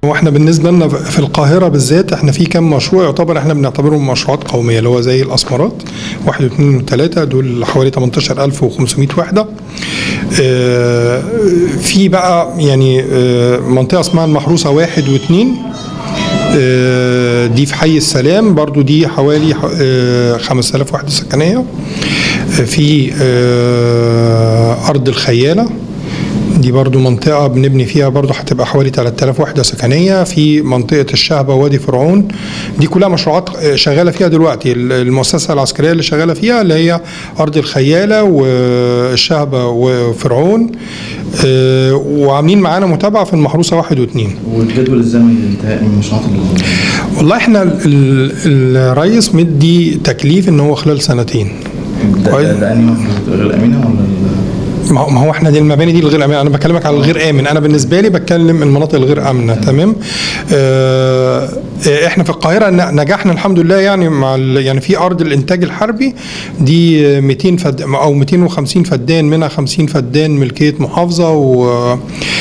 هو احنا بالنسبه لنا في القاهره بالذات احنا في كام مشروع يعتبر احنا بنعتبرهم مشروعات قوميه اللي هو زي الاسمرات واحد واثنين وثلاثه دول حوالي 18500 وحده آه، في بقى يعني آه، منطقه اسمها المحروسه واحد واثنين آه، دي في حي السلام برضو دي حوالي آه، 5000 وحده سكنيه آه، في آه، ارض الخياله دي برضو منطقة بنبني فيها برضو هتبقى حوالي 3000 وحدة سكنية في منطقة الشهبة وادي فرعون دي كلها مشروعات شغالة فيها دلوقتي المؤسسة العسكرية اللي شغالة فيها اللي هي أرض الخيالة والشهبة وفرعون آه، وعاملين معانا متابعة في المحروسة واحد واثنين والجدول الزمني لانتهاء المشروعات ال- والله احنا ال- ال- الرئيس مدي تكليف ان هو خلال سنتين ده, كويس. ده, ده انهي مفروض غير الامينه ولا ال- ما هو- ما هو احنا دي المباني دي الغير امنه انا بكلمك على الغير امن انا بالنسبه لي بتكلم المناطق الغير امنه تمام آه احنا في القاهره ن- نجحنا الحمد لله يعني مع ال- يعني في ارض الانتاج الحربي دي 200 فد او 250 فدان منها 50 فدان ملكيه محافظه و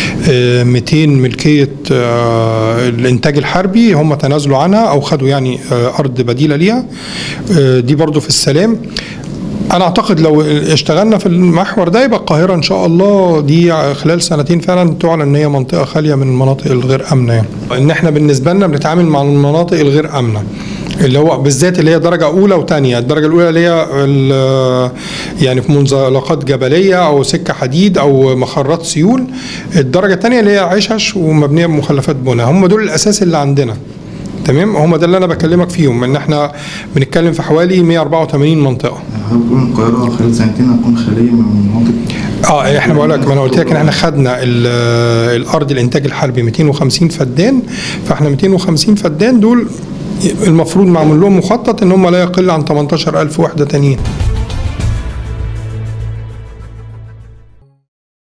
200 ملكيه آه، الانتاج الحربي هم تنازلوا عنها او خدوا يعني آه، ارض بديله ليها آه، دي برضو في السلام انا اعتقد لو اشتغلنا في المحور ده يبقى القاهره ان شاء الله دي خلال سنتين فعلا تعلن ان هي منطقه خاليه من المناطق الغير امنه يعني. ان احنا بالنسبه لنا بنتعامل مع المناطق الغير امنه اللي هو بالذات اللي هي درجه اولى وثانيه الدرجه الاولى اللي هي ال- يعني في منزلقات جبليه او سكه حديد او مخرات سيول الدرجه الثانيه اللي هي عشش ومبنيه بمخلفات بناء هم دول الاساس اللي عندنا تمام هم ده اللي انا بكلمك فيهم ان احنا بنتكلم في حوالي 184 منطقه حضرتك بتقول إن القاهره خلال سنتين هتكون خاليه من المناطق اه احنا بقول لك ما انا قلت لك ان احنا خدنا ال- الارض الانتاج الحربي 250 فدان فاحنا 250 فدان دول المفروض معمول لهم مخطط ان هم لا يقل عن 18000 وحده تانيين